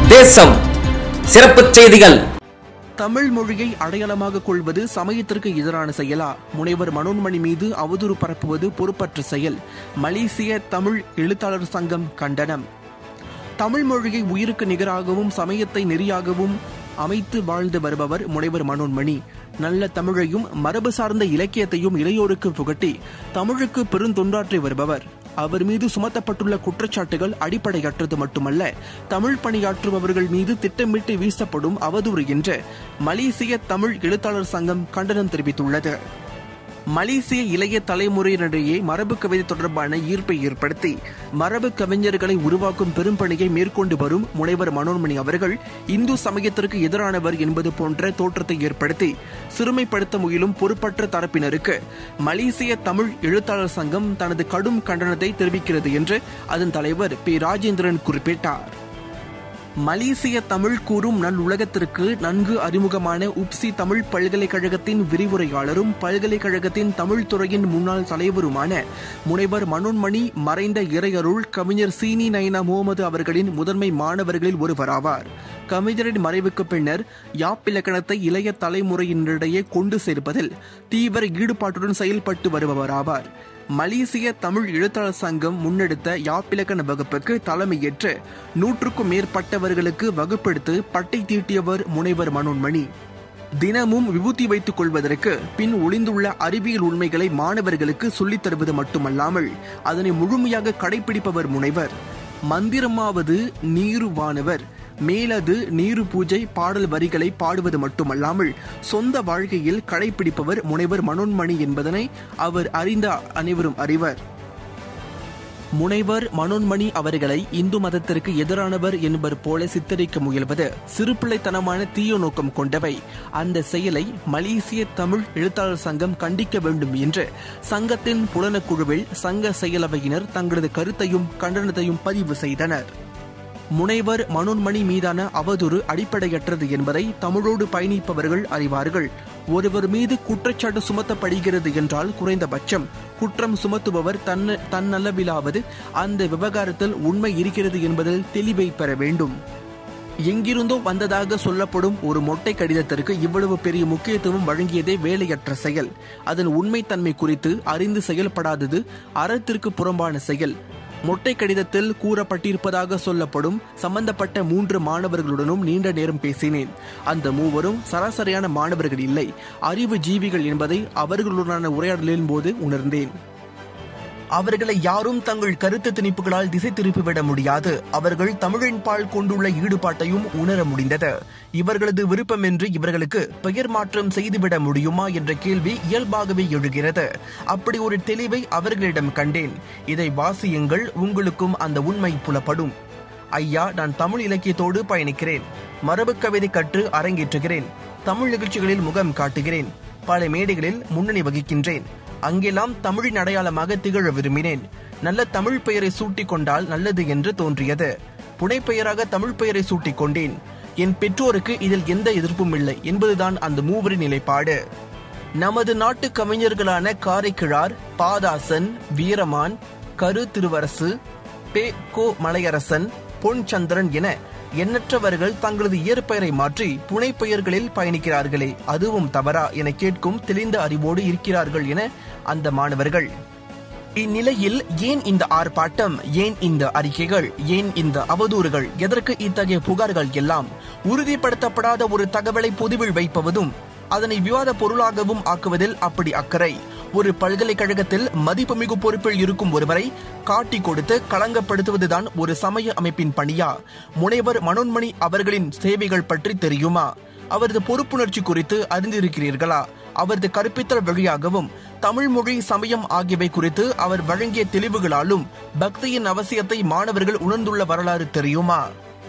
தேசம் சிறப்புச் செய்திகள் தமிழ் மொழியை அடையாளமாக கொள்வது சமயத்திற்கு எதிரான செயலா முனைவர் மனோன்மணி மீது அவதூறு பரப்புவது பொறுப்பற்ற செயல் மலேசிய தமிழ் எழுத்தாளர் சங்கம் கண்டனம் தமிழ் மொழியை உயிருக்கு நிகராகவும் சமயத்தை நெறியாகவும் அமைத்து வாழ்ந்து வருபவர் முனைவர் மனோன்மணி நல்ல தமிழையும் மரபு சார்ந்த இலக்கியத்தையும் இளையோருக்கு புகட்டி தமிழுக்கு பெருந்தொண்டாற்றி வருபவர் அவர் மீது சுமத்தப்பட்டுள்ள குற்றச்சாட்டுகள் அடிப்படையற்றது மட்டுமல்ல தமிழ் பணியாற்றுபவர்கள் மீது திட்டமிட்டு வீசப்படும் அவதூறு என்று மலேசிய தமிழ் எழுத்தாளர் சங்கம் கண்டனம் தெரிவித்துள்ளது மலேசிய இளைய தலைமுறையினரிடையே மரபு கவிதை தொடர்பான ஈர்ப்பை ஏற்படுத்தி மரபு கவிஞர்களை உருவாக்கும் பெரும்பணியை மேற்கொண்டு வரும் முனைவர் மனோன்மணி அவர்கள் இந்து சமயத்திற்கு எதிரானவர் என்பது போன்ற தோற்றத்தை ஏற்படுத்தி சிறுமைப்படுத்த முயலும் பொறுப்பற்ற தரப்பினருக்கு மலேசிய தமிழ் எழுத்தாளர் சங்கம் தனது கடும் கண்டனத்தை தெரிவிக்கிறது என்று அதன் தலைவர் பி ராஜேந்திரன் குறிப்பிட்டார் மலேசிய தமிழ் கூறும் நல் உலகத்திற்கு நன்கு அறிமுகமான உப்சி தமிழ் பல்கலைக்கழகத்தின் விரிவுரையாளரும் பல்கலைக்கழகத்தின் தமிழ் துறையின் முன்னாள் தலைவருமான முனைவர் மனோன்மணி மறைந்த இறையருள் கவிஞர் சீனி நயனா முகமது அவர்களின் முதன்மை மாணவர்களில் ஒருவராவார் கவிஞரின் மறைவுக்கு பின்னர் யாப்பிலக்கணத்தை இளைய தலைமுறையினரிடையே கொண்டு சேர்ப்பதில் தீவிர ஈடுபாட்டுடன் செயல்பட்டு வருபவராவார் மலேசிய தமிழ் எழுத்தாளர் சங்கம் முன்னெடுத்த யாப்பிலக்கண வகுப்புக்கு தலைமையேற்று நூற்றுக்கும் மேற்பட்டவர்களுக்கு வகுப்பெடுத்து பட்டை தீட்டியவர் முனைவர் மனோன்மணி தினமும் விபூதி வைத்துக் கொள்வதற்கு பின் ஒளிந்துள்ள அறிவியல் உண்மைகளை மாணவர்களுக்கு சொல்லித் தருவது மட்டுமல்லாமல் அதனை முழுமையாக கடைபிடிப்பவர் முனைவர் மந்திரமாவது நீருவானவர் மேலது நீரு பூஜை பாடல் வரிகளை பாடுவது மட்டுமல்லாமல் சொந்த வாழ்க்கையில் கடைபிடிப்பவர் முனைவர் மனோன்மணி என்பதனை அவர் அறிந்த அனைவரும் அறிவர் முனைவர் மனோன்மணி அவர்களை இந்து மதத்திற்கு எதிரானவர் என்பர் போல சித்தரிக்க முயல்வது சிறுபிள்ளைத்தனமான தீய நோக்கம் கொண்டவை அந்த செயலை மலேசிய தமிழ் எழுத்தாளர் சங்கம் கண்டிக்க வேண்டும் என்று சங்கத்தின் புலனக்குழுவில் சங்க செயலவையினர் தங்களது கருத்தையும் கண்டனத்தையும் பதிவு செய்தனர் முனைவர் மனோன்மணி மீதான அவதூறு அடிப்படையற்றது என்பதை தமிழோடு பயணிப்பவர்கள் அறிவார்கள் ஒருவர் மீது குற்றச்சாட்டு சுமத்தப்படுகிறது என்றால் குறைந்தபட்சம் குற்றம் சுமத்துபவர் தன்ன தன்னளவிலாவது அந்த விவகாரத்தில் உண்மை இருக்கிறது என்பதில் தெளிவை பெற வேண்டும் எங்கிருந்தோ வந்ததாக சொல்லப்படும் ஒரு மொட்டை கடிதத்திற்கு இவ்வளவு பெரிய முக்கியத்துவம் வழங்கியதே வேலையற்ற செயல் அதன் உண்மைத்தன்மை குறித்து அறிந்து செயல்படாதது அறத்திற்கு புறம்பான செயல் மொட்டை கடிதத்தில் கூறப்பட்டிருப்பதாக சொல்லப்படும் சம்பந்தப்பட்ட மூன்று மாணவர்களுடனும் நீண்ட நேரம் பேசினேன் அந்த மூவரும் சராசரியான மாணவர்கள் இல்லை அறிவு ஜீவிகள் என்பதை அவர்களுடனான உரையாடலின் போது உணர்ந்தேன் அவர்களை யாரும் தங்கள் கருத்து திணிப்புகளால் திசை திருப்பிவிட முடியாது அவர்கள் தமிழின் பால் கொண்டுள்ள ஈடுபாட்டையும் உணர முடிந்தது இவர்களது விருப்பமின்றி இவர்களுக்கு பெயர் மாற்றம் செய்துவிட முடியுமா என்ற கேள்வி இயல்பாகவே எழுகிறது அப்படி ஒரு தெளிவை அவர்களிடம் கண்டேன் இதை வாசியுங்கள் உங்களுக்கும் அந்த உண்மை புலப்படும் ஐயா நான் தமிழ் இலக்கியத்தோடு பயணிக்கிறேன் மரபு கவிதை கற்று அரங்கேற்றுகிறேன் தமிழ் நிகழ்ச்சிகளில் முகம் காட்டுகிறேன் பல மேடைகளில் முன்னணி வகிக்கின்றேன் அங்கெல்லாம் தமிழின் அடையாளமாக திகழ விரும்பினேன் நல்ல தமிழ் பெயரை சூட்டிக் கொண்டால் நல்லது என்று தோன்றியது புனைப்பெயராக தமிழ் பெயரை சூட்டிக் கொண்டேன் என் பெற்றோருக்கு இதில் எந்த எதிர்ப்பும் இல்லை என்பதுதான் அந்த மூவரின் நிலைப்பாடு நமது நாட்டு கவிஞர்களான காரைக்கிழார் பாதாசன் வீரமான் கரு திருவரசு பே கோ மலையரசன் பொன் சந்திரன் என எண்ணற்றவர்கள் தங்களது இயற்பெயரை மாற்றி புனைப்பெயர்களில் பயணிக்கிறார்களே அதுவும் தவறா என கேட்கும் தெளிந்த அறிவோடு இருக்கிறார்கள் என அந்த மாணவர்கள் இந்நிலையில் ஏன் இந்த ஆர்ப்பாட்டம் ஏன் இந்த அறிக்கைகள் ஏன் இந்த அவதூறுகள் எதற்கு இத்தகைய புகார்கள் எல்லாம் உறுதிப்படுத்தப்படாத ஒரு தகவலை பொதுவில் வைப்பதும் அதனை விவாத பொருளாகவும் ஆக்குவதில் அப்படி அக்கறை ஒரு பல்கலைக்கழகத்தில் மதிப்புமிகு பொறுப்பில் இருக்கும் ஒருவரை காட்டி கொடுத்து களங்கப்படுத்துவதுதான் ஒரு சமய அமைப்பின் பணியா முனைவர் மனோன்மணி அவர்களின் சேவைகள் பற்றி தெரியுமா அவரது பொறுப்புணர்ச்சி குறித்து அறிந்திருக்கிறீர்களா அவரது கற்பித்தல் வழியாகவும் தமிழ் மொழி சமயம் ஆகியவை குறித்து அவர் வழங்கிய தெளிவுகளாலும் பக்தியின் அவசியத்தை மாணவர்கள் உணர்ந்துள்ள வரலாறு தெரியுமா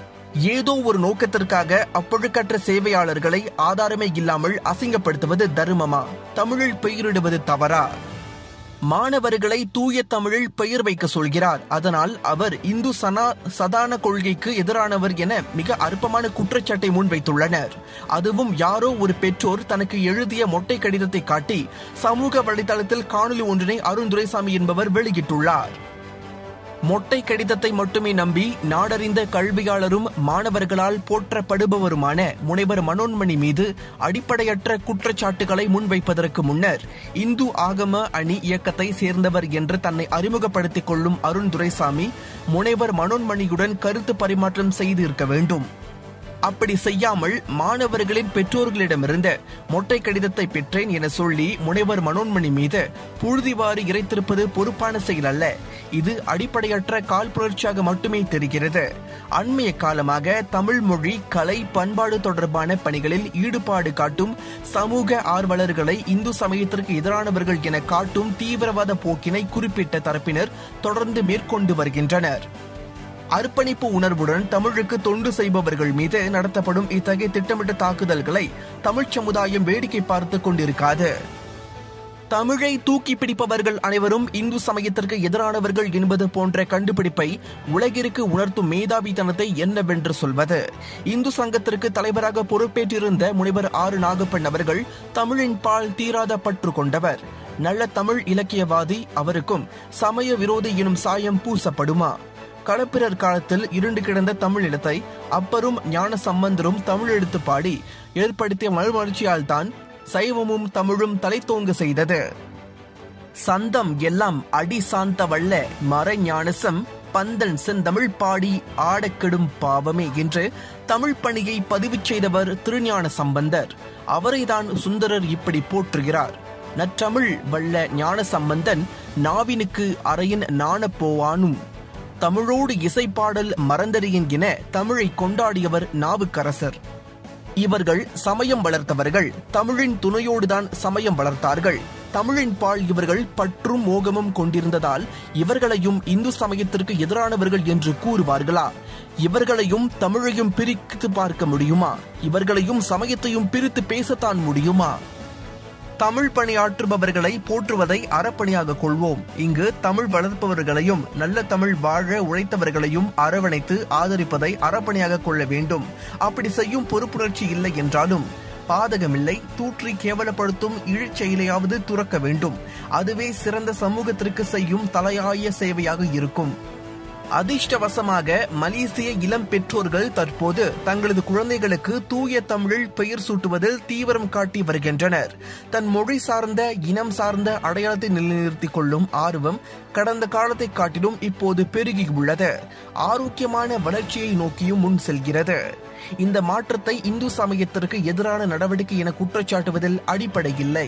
ஏதோ ஒரு நோக்கத்திற்காக அப்பொழுக்கற்ற சேவையாளர்களை ஆதாரமே இல்லாமல் அசிங்கப்படுத்துவது தர்மமா தமிழில் பெயரிடுவது தவறா மாணவர்களை தூய தமிழில் பெயர் வைக்க சொல்கிறார் அதனால் அவர் இந்து சனா சதான கொள்கைக்கு எதிரானவர் என மிக அற்பமான குற்றச்சாட்டை முன்வைத்துள்ளனர் அதுவும் யாரோ ஒரு பெற்றோர் தனக்கு எழுதிய மொட்டை கடிதத்தை காட்டி சமூக வலைதளத்தில் காணொலி ஒன்றினை அருண் துரைசாமி என்பவர் வெளியிட்டுள்ளார் மொட்டை கடிதத்தை மட்டுமே நம்பி நாடறிந்த கல்வியாளரும் மாணவர்களால் போற்றப்படுபவருமான முனைவர் மனோன்மணி மீது அடிப்படையற்ற குற்றச்சாட்டுகளை முன்வைப்பதற்கு முன்னர் இந்து ஆகம அணி இயக்கத்தை சேர்ந்தவர் என்று தன்னை அறிமுகப்படுத்திக் கொள்ளும் அருண் துரைசாமி முனைவர் மனோன்மணியுடன் கருத்து பரிமாற்றம் செய்து இருக்க வேண்டும் அப்படி செய்யாமல் மாணவர்களின் பெற்றோர்களிடமிருந்து மொட்டை கடிதத்தை பெற்றேன் என சொல்லி முனைவர் மனோன்மணி மீது புழுதிவாரி இறைத்திருப்பது பொறுப்பான செயல் அல்ல இது அடிப்படையற்ற கால் புரட்சியாக மட்டுமே தெரிகிறது அண்மைய காலமாக தமிழ் மொழி கலை பண்பாடு தொடர்பான பணிகளில் ஈடுபாடு காட்டும் சமூக ஆர்வலர்களை இந்து சமயத்திற்கு எதிரானவர்கள் என காட்டும் தீவிரவாத போக்கினை குறிப்பிட்ட தரப்பினர் தொடர்ந்து மேற்கொண்டு வருகின்றனர் அர்ப்பணிப்பு உணர்வுடன் தமிழுக்கு தொண்டு செய்பவர்கள் மீது நடத்தப்படும் இத்தகைய திட்டமிட்ட தாக்குதல்களை தமிழ்ச் சமுதாயம் வேடிக்கை பார்த்துக் கொண்டிருக்காது தமிழை தூக்கி பிடிப்பவர்கள் அனைவரும் இந்து சமயத்திற்கு எதிரானவர்கள் என்பது போன்ற கண்டுபிடிப்பை உலகிற்கு உணர்த்தும் மேதாவித்தனத்தை என்னவென்று சொல்வது இந்து சங்கத்திற்கு தலைவராக பொறுப்பேற்றிருந்த முனைவர் ஆறு நாகப்பன் அவர்கள் தமிழின் பால் தீராத பற்று கொண்டவர் நல்ல தமிழ் இலக்கியவாதி அவருக்கும் சமய விரோதி எனும் சாயம் பூசப்படுமா களப்பிரர் காலத்தில் இருண்டு கிடந்த தமிழ் நிலத்தை அப்பரும் ஞான சம்பந்தரும் தமிழ் எழுத்து பாடி ஏற்படுத்திய மறுமலர்ச்சியால் தான் சைவமும் தமிழும் தலைத்தோங்க செய்தது சந்தம் எல்லாம் அடி சாந்த வல்ல மறைஞானசம் பந்தன் செந்தமிழ் பாடி ஆடக்கெடும் பாவமே என்று தமிழ் பணியை பதிவு செய்தவர் திருஞான சம்பந்தர் அவரைதான் சுந்தரர் இப்படி போற்றுகிறார் நற்றமிழ் வல்ல ஞான சம்பந்தன் நாவினுக்கு அறையின் நாண போவானும் தமிழோடு இசைப்பாடல் மறந்தறியன் என தமிழை கொண்டாடியவர் நாவுக்கரசர் இவர்கள் சமயம் வளர்த்தவர்கள் தமிழின் துணையோடுதான் சமயம் வளர்த்தார்கள் தமிழின் பால் இவர்கள் பற்றும் மோகமும் கொண்டிருந்ததால் இவர்களையும் இந்து சமயத்திற்கு எதிரானவர்கள் என்று கூறுவார்களா இவர்களையும் தமிழையும் பிரித்து பார்க்க முடியுமா இவர்களையும் சமயத்தையும் பிரித்து பேசத்தான் முடியுமா தமிழ் பணியாற்றுபவர்களை போற்றுவதை அறப்பணியாக கொள்வோம் இங்கு தமிழ் வளர்ப்பவர்களையும் நல்ல தமிழ் வாழ உழைத்தவர்களையும் அரவணைத்து ஆதரிப்பதை அறப்பணியாக கொள்ள வேண்டும் அப்படி செய்யும் பொறுப்புணர்ச்சி இல்லை என்றாலும் பாதகமில்லை தூற்றி கேவலப்படுத்தும் இழிச் செயலையாவது துறக்க வேண்டும் அதுவே சிறந்த சமூகத்திற்கு செய்யும் தலையாய சேவையாக இருக்கும் அதிர்ஷ்டவசமாக மலேசிய இளம் பெற்றோர்கள் தற்போது தங்களது குழந்தைகளுக்கு தூய தமிழில் பெயர் சூட்டுவதில் தீவிரம் காட்டி வருகின்றனர் தன் மொழி சார்ந்த இனம் சார்ந்த அடையாளத்தை நிலைநிறுத்திக் கொள்ளும் ஆர்வம் கடந்த காலத்தை காட்டிலும் இப்போது பெருகி உள்ளது ஆரோக்கியமான வளர்ச்சியை நோக்கியும் முன் செல்கிறது இந்த மாற்றத்தை இந்து சமயத்திற்கு எதிரான நடவடிக்கை என குற்றச்சாட்டுவதில் அடிப்படை இல்லை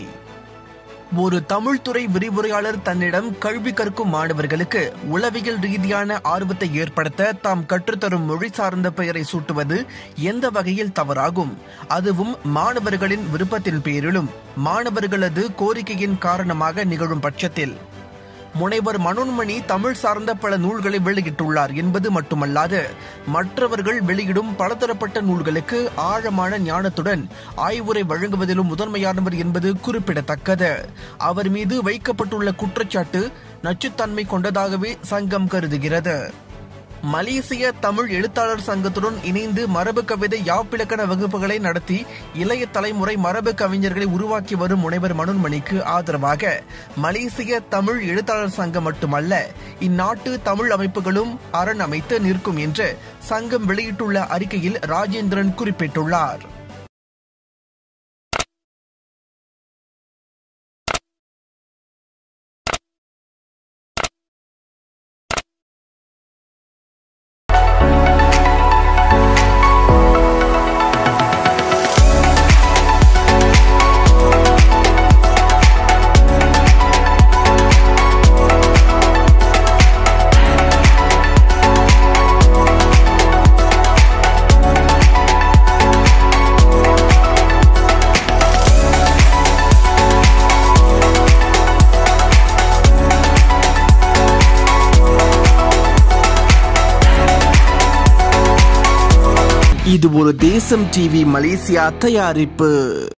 ஒரு தமிழ்துறை விரிவுரையாளர் தன்னிடம் கல்வி கற்கும் மாணவர்களுக்கு உளவியல் ரீதியான ஆர்வத்தை ஏற்படுத்த தாம் கற்றுத்தரும் மொழி சார்ந்த பெயரை சூட்டுவது எந்த வகையில் தவறாகும் அதுவும் மாணவர்களின் விருப்பத்தின் பேரிலும் மாணவர்களது கோரிக்கையின் காரணமாக நிகழும் பட்சத்தில் முனைவர் மனோன்மணி தமிழ் சார்ந்த பல நூல்களை வெளியிட்டுள்ளார் என்பது மட்டுமல்லாது மற்றவர்கள் வெளியிடும் பலதரப்பட்ட நூல்களுக்கு ஆழமான ஞானத்துடன் ஆய்வுரை வழங்குவதிலும் முதன்மையானவர் என்பது குறிப்பிடத்தக்கது அவர் மீது வைக்கப்பட்டுள்ள குற்றச்சாட்டு நச்சுத்தன்மை கொண்டதாகவே சங்கம் கருதுகிறது மலேசிய தமிழ் எழுத்தாளர் சங்கத்துடன் இணைந்து மரபு கவிதை யாப்பிலக்கண வகுப்புகளை நடத்தி இளைய தலைமுறை மரபு கவிஞர்களை உருவாக்கி வரும் முனைவர் மனோன்மணிக்கு ஆதரவாக மலேசிய தமிழ் எழுத்தாளர் சங்கம் மட்டுமல்ல இந்நாட்டு தமிழ் அமைப்புகளும் அரண் அமைத்து நிற்கும் என்று சங்கம் வெளியிட்டுள்ள அறிக்கையில் ராஜேந்திரன் குறிப்பிட்டுள்ளார் இது ஒரு தேசம் டிவி மலேசியா தயாரிப்பு